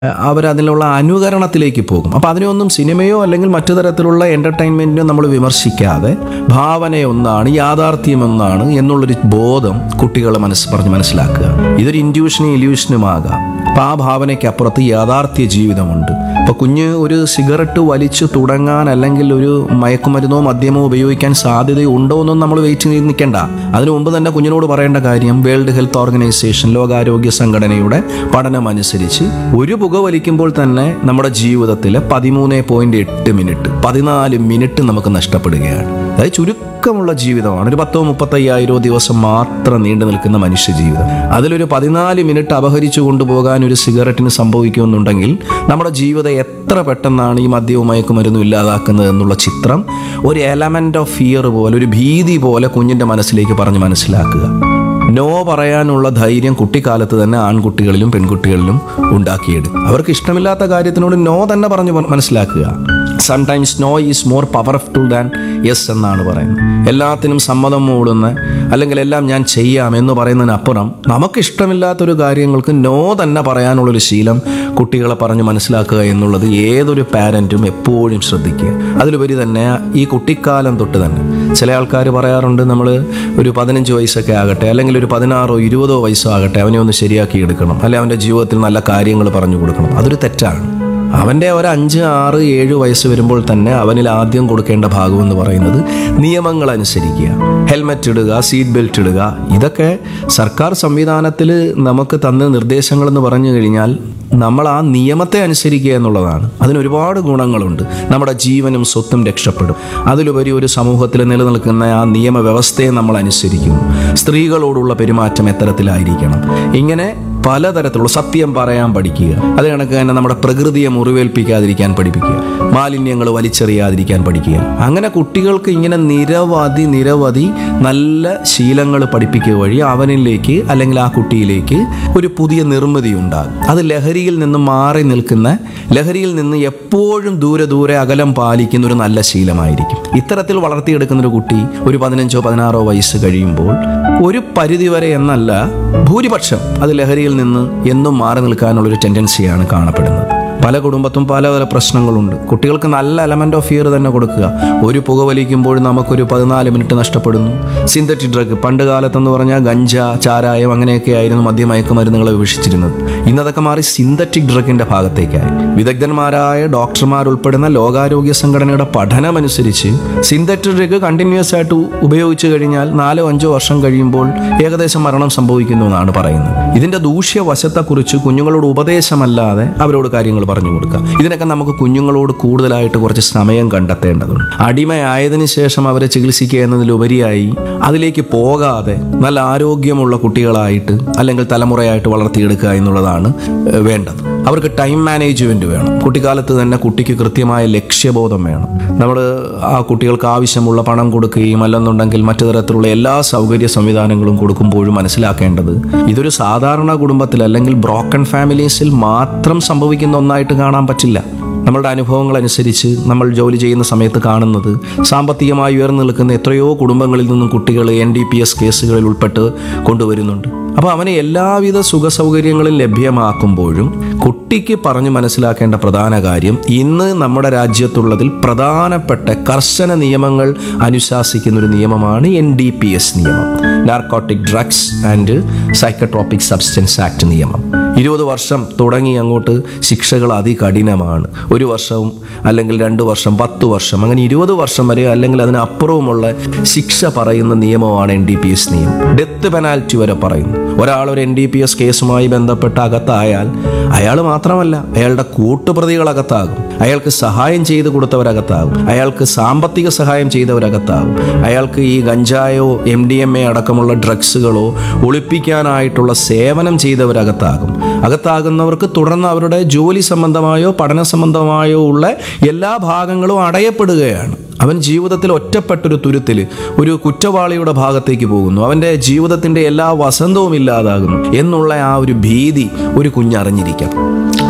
അവരതിനുള്ള അനുകരണത്തിലേക്ക് പോകും അപ്പോൾ അതിനെയൊന്നും സിനിമയോ അല്ലെങ്കിൽ മറ്റു തരത്തിലുള്ള എൻ്റർടൈൻമെൻറ്റിനോ നമ്മൾ വിമർശിക്കാതെ ഭാവനയൊന്നാണ് യാഥാർത്ഥ്യമൊന്നാണ് എന്നുള്ളൊരു ബോധം കുട്ടികളെ മനസ്സ് പറഞ്ഞ് മനസ്സിലാക്കുക ഇതൊരു ഇൻഡ്യൂഷനും ഇല്യൂഷനും ആകാം അപ്പോൾ ആ ഭാവനയ്ക്കപ്പുറത്ത് യാഥാർത്ഥ്യ ജീവിതമുണ്ട് ഇപ്പോൾ കുഞ്ഞ് ഒരു സിഗരറ്റ് വലിച്ചു തുടങ്ങാൻ അല്ലെങ്കിൽ ഒരു മയക്കുമരുന്നോ മദ്യമോ ഉപയോഗിക്കാൻ സാധ്യതയുണ്ടോ എന്നും നമ്മൾ വെയിറ്റ് ചെയ്ത് നിൽക്കേണ്ട അതിനു മുമ്പ് തന്നെ കുഞ്ഞിനോട് പറയേണ്ട കാര്യം വേൾഡ് ഹെൽത്ത് ഓർഗനൈസേഷൻ ലോകാരോഗ്യ സംഘടനയുടെ പഠനം അനുസരിച്ച് ഒരു പുക വലിക്കുമ്പോൾ തന്നെ നമ്മുടെ ജീവിതത്തിലെ പതിമൂന്ന് പോയിന്റ് എട്ട് മിനിറ്റ് പതിനാല് മിനിറ്റ് നമുക്ക് നഷ്ടപ്പെടുകയാണ് അതായത് ചുരുക്കമുള്ള ജീവിതമാണ് ഒരു പത്തോ മുപ്പത്തയ്യായിരോ ദിവസം മാത്രം നീണ്ടു നിൽക്കുന്ന മനുഷ്യ ജീവിതം അതിലൊരു പതിനാല് മിനിറ്റ് അപഹരിച്ചു കൊണ്ടുപോകാൻ ഒരു സിഗരറ്റിന് സംഭവിക്കുമെന്നുണ്ടെങ്കിൽ നമ്മുടെ ജീവിതം എത്ര പെട്ടെന്നാണ് ഈ മദ്യവും മയക്കുമരുന്നും ഇല്ലാതാക്കുന്നത് എന്നുള്ള ചിത്രം ഒരു എലമെന്റ് ഓഫ് ഫിയർ പോലെ ഒരു ഭീതി പോലെ കുഞ്ഞിന്റെ മനസ്സിലേക്ക് പറഞ്ഞ് മനസ്സിലാക്കുക നോ പറയാനുള്ള ധൈര്യം കുട്ടിക്കാലത്ത് തന്നെ ആൺകുട്ടികളിലും പെൺകുട്ടികളിലും ഉണ്ടാക്കിയെടുക്കും അവർക്ക് ഇഷ്ടമില്ലാത്ത കാര്യത്തിനോട് നോ തന്നെ പറഞ്ഞ് മ- മനസ്സിലാക്കുക sometimes no is more powerful than yes എന്നാണ് പറയുന്നത് എല്ലാത്തിനും സമ്മതം മൂടുന്ന അല്ലെങ്കിൽ എല്ലാം ഞാൻ ചെയ്യാം എന്ന് പറയുന്നതിനപ്പുറം നമുക്ക് ഇഷ്ടമില്ലാത്തൊരു കാര്യങ്ങൾക്ക് നോ തന്നെ പറയാനുള്ളൊരു ശീലം കുട്ടികളെ പറഞ്ഞ് മനസ്സിലാക്കുക എന്നുള്ളത് ഏതൊരു പാരൻറ്റും എപ്പോഴും ശ്രദ്ധിക്കുക അതിലുപരി തന്നെ ഈ കുട്ടിക്കാലം തൊട്ട് തന്നെ ചില ആൾക്കാർ പറയാറുണ്ട് നമ്മൾ ഒരു പതിനഞ്ച് വയസ്സൊക്കെ ആകട്ടെ അല്ലെങ്കിൽ ഒരു പതിനാറോ ഇരുപതോ വയസ്സോ ആകട്ടെ അവനെ ഒന്ന് ശരിയാക്കി എടുക്കണം അല്ലെ അവൻ്റെ ജീവിതത്തിൽ നല്ല കാര്യങ്ങൾ പറഞ്ഞു കൊടുക്കണം അതൊരു തെറ്റാണ് അവൻ്റെ ഒരു അഞ്ച് ആറ് ഏഴ് വയസ്സ് വരുമ്പോൾ തന്നെ അവനിൽ ആദ്യം കൊടുക്കേണ്ട ഭാഗം എന്ന് പറയുന്നത് നിയമങ്ങൾ അനുസരിക്കുക ഹെൽമറ്റ് ഇടുക സീറ്റ് ബെൽറ്റ് ഇടുക ഇതൊക്കെ സർക്കാർ സംവിധാനത്തിൽ നമുക്ക് തന്ന നിർദ്ദേശങ്ങളെന്ന് പറഞ്ഞു കഴിഞ്ഞാൽ നമ്മൾ ആ നിയമത്തെ അനുസരിക്കുക എന്നുള്ളതാണ് അതിന് ഒരുപാട് ഗുണങ്ങളുണ്ട് നമ്മുടെ ജീവനും സ്വത്തും രക്ഷപ്പെടും അതിലുപരി ഒരു സമൂഹത്തിൽ നിലനിൽക്കുന്ന ആ നിയമവ്യവസ്ഥയെ നമ്മൾ അനുസരിക്കുന്നു സ്ത്രീകളോടുള്ള പെരുമാറ്റം എത്തരത്തിലായിരിക്കണം ഇങ്ങനെ പലതരത്തിലുള്ള സത്യം പറയാൻ പഠിക്കുക അത് കണക്ക് തന്നെ നമ്മുടെ പ്രകൃതിയെ മുറിവേൽപ്പിക്കാതിരിക്കാൻ പഠിപ്പിക്കുക മാലിന്യങ്ങൾ വലിച്ചെറിയാതിരിക്കാൻ പഠിക്കുക അങ്ങനെ കുട്ടികൾക്ക് ഇങ്ങനെ നിരവധി നിരവധി നല്ല ശീലങ്ങൾ പഠിപ്പിക്കുക വഴി അവനിലേക്ക് അല്ലെങ്കിൽ ആ കുട്ടിയിലേക്ക് ഒരു പുതിയ നിർമ്മിതി ഉണ്ടാകും അത് ലഹരിയിൽ നിന്ന് മാറി നിൽക്കുന്ന ലഹരിയിൽ നിന്ന് എപ്പോഴും ദൂരെ ദൂരെ അകലം പാലിക്കുന്ന ഒരു നല്ല ശീലമായിരിക്കും ഇത്തരത്തിൽ വളർത്തിയെടുക്കുന്ന ഒരു കുട്ടി ഒരു പതിനഞ്ചോ പതിനാറോ വയസ്സ് കഴിയുമ്പോൾ ഒരു പരിധിവരെ എന്നല്ല ഭൂരിപക്ഷം അത് ലഹരിയിൽ നിന്ന് എന്നും മാറി നിൽക്കാനുള്ളൊരു ടെൻഡൻസിയാണ് കാണപ്പെടുന്നത് പല കുടുംബത്തും പല പല പ്രശ്നങ്ങളുണ്ട് കുട്ടികൾക്ക് നല്ല എലമെന്റ് ഓഫ് ഫിയർ തന്നെ കൊടുക്കുക ഒരു പുക വലിക്കുമ്പോൾ നമുക്കൊരു പതിനാല് മിനിറ്റ് നഷ്ടപ്പെടുന്നു സിന്തറ്റിക് ഡ്രഗ് പണ്ട് കാലത്തെന്ന് പറഞ്ഞാൽ ഗഞ്ച ചാരായം അങ്ങനെയൊക്കെ ആയിരുന്നു മദ്യമയക്കുമരുന്നുകളെ വിഭജിച്ചിരുന്നത് ഇന്നതൊക്കെ മാറി സിന്തറ്റിക് ഡ്രഗിന്റെ ഭാഗത്തേക്കായി വിദഗ്ധന്മാരായ ഡോക്ടർമാരുൾപ്പെടുന്ന ലോകാരോഗ്യ സംഘടനയുടെ പഠനമനുസരിച്ച് സിന്തറ്റിക് ഡ്രഗ് കണ്ടിന്യൂസ് ആയിട്ട് ഉപയോഗിച്ചു കഴിഞ്ഞാൽ നാലോ അഞ്ചോ വർഷം കഴിയുമ്പോൾ ഏകദേശം മരണം സംഭവിക്കുന്നു എന്നാണ് പറയുന്നത് ഇതിന്റെ ദൂഷ്യവശത്തെക്കുറിച്ച് കുഞ്ഞുങ്ങളോട് ഉപദേശമല്ലാതെ അവരോട് കാര്യങ്ങൾ പറഞ്ഞു കൊടുക്കുക ഇതിനൊക്കെ നമുക്ക് കുഞ്ഞുങ്ങളോട് കൂടുതലായിട്ട് കുറച്ച് സമയം കണ്ടെത്തേണ്ടതുണ്ട് അടിമയായതിനു ശേഷം അവരെ ചികിത്സിക്കുക എന്നതിലുപരിയായി അതിലേക്ക് പോകാതെ നല്ല ആരോഗ്യമുള്ള കുട്ടികളായിട്ട് അല്ലെങ്കിൽ തലമുറയായിട്ട് വളർത്തിയെടുക്കുക എന്നുള്ളതാണ് ഏഹ്, വേണ്ടത് അവർക്ക് ടൈം മാനേജ്മെന്റ് വേണം കുട്ടിക്കാലത്ത് തന്നെ കുട്ടിക്ക് കൃത്യമായ ലക്ഷ്യബോധം വേണം നമ്മൾ ആ കുട്ടികൾക്ക് ആവശ്യമുള്ള പണം കൊടുക്കുകയും അല്ലെന്നുണ്ടെങ്കിൽ മറ്റു തരത്തിലുള്ള എല്ലാ സൗകര്യ സംവിധാനങ്ങളും കൊടുക്കുമ്പോഴും മനസ്സിലാക്കേണ്ടത് ഇതൊരു സാധാരണ കുടുംബത്തിൽ അല്ലെങ്കിൽ ബ്രോക്കൺ ഫാമിലീസിൽ മാത്രം സംഭവിക്കുന്ന ഒന്നായിട്ട് കാണാൻ പറ്റില്ല നമ്മളുടെ അനുഭവങ്ങൾ അനുസരിച്ച് നമ്മൾ ജോലി ചെയ്യുന്ന സമയത്ത് കാണുന്നത് സാമ്പത്തികമായി ഉയർന്നു നിൽക്കുന്ന എത്രയോ കുടുംബങ്ങളിൽ നിന്നും കുട്ടികൾ എൻ ഡി പി എസ് കേസുകളിൽ ഉൾപ്പെട്ട് കൊണ്ടുവരുന്നുണ്ട് അപ്പോൾ അവന് എല്ലാവിധ സുഖ സൗകര്യങ്ങളും ലഭ്യമാക്കുമ്പോഴും കുട്ടിക്ക് പറഞ്ഞു മനസ്സിലാക്കേണ്ട പ്രധാന കാര്യം ഇന്ന് നമ്മുടെ രാജ്യത്തുള്ളതിൽ പ്രധാനപ്പെട്ട കർശന നിയമങ്ങൾ അനുശാസിക്കുന്ന ഒരു നിയമമാണ് എൻ ഡി പി എസ് നിയമം narcotic drugs and psychotropic substance act നിയമം ഇരുപത് വർഷം തുടങ്ങി അങ്ങോട്ട് ശിക്ഷകൾ അതികഠിനമാണ് ഒരു വർഷവും അല്ലെങ്കിൽ രണ്ട് വർഷം പത്ത് വർഷം അങ്ങനെ ഇരുപത് വർഷം വരെ അല്ലെങ്കിൽ അതിനപ്പുറവുമുള്ള ശിക്ഷ പറയുന്ന നിയമമാണ് എൻ ഡി പി എസ് നിയമം ഡെത്ത് പെനാൽറ്റി വരെ പറയുന്നു ഒരാൾ ഒരു എൻ ഡി പി എസ് കേസുമായി ബന്ധപ്പെട്ട് അകത്തായാൽ അയാൾ മാത്രമല്ല അയാളുടെ കൂട്ടുപ്രതികൾ അകത്താകും അയാൾക്ക് സഹായം ചെയ്ത് കൊടുത്തവരകത്താകും അയാൾക്ക് സാമ്പത്തിക സഹായം ചെയ്തവരകത്താകും അയാൾക്ക് ഈ ഗഞ്ചായോ എം ഡി എം എ അടക്കമുള്ള ഡ്രഗ്സുകളോ ഒളിപ്പിക്കാനായിട്ടുള്ള സേവനം ചെയ്തവരകത്താകും അകത്താകുന്നവർക്ക് തുടർന്ന് അവരുടെ ജോലി സംബന്ധമായോ പഠന സംബന്ധമായോ ഉള്ള എല്ലാ ഭാഗങ്ങളും അടയപ്പെടുകയാണ് അവൻ ജീവിതത്തിൽ ഒറ്റപ്പെട്ടൊരു തുരുത്തിൽ ഒരു കുറ്റവാളിയുടെ ഭാഗത്തേക്ക് പോകുന്നു അവൻ്റെ ജീവിതത്തിൻ്റെ എല്ലാ വസന്തവും ഇല്ലാതാകുന്നു എന്നുള്ള ആ ഒരു ഭീതി ഒരു കുഞ്ഞറിഞ്ഞിരിക്കാം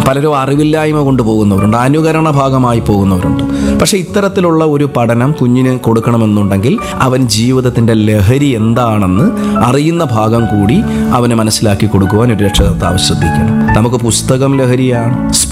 പലരും അറിവില്ലായ്മ കൊണ്ട് പോകുന്നവരുണ്ട് അനുകരണ ഭാഗമായി പോകുന്നവരുണ്ട് പക്ഷെ ഇത്തരത്തിലുള്ള ഒരു പഠനം കുഞ്ഞിന് കൊടുക്കണമെന്നുണ്ടെങ്കിൽ അവൻ ജീവിതത്തിൻ്റെ ലഹരി എന്താണെന്ന് അറിയുന്ന ഭാഗം കൂടി അവന് മനസ്സിലാക്കി കൊടുക്കുവാൻ ഒരു രക്ഷകർത്താവ് ശ്രദ്ധിക്കണം നമുക്ക് പുസ്തകം ലഹരിയാണ്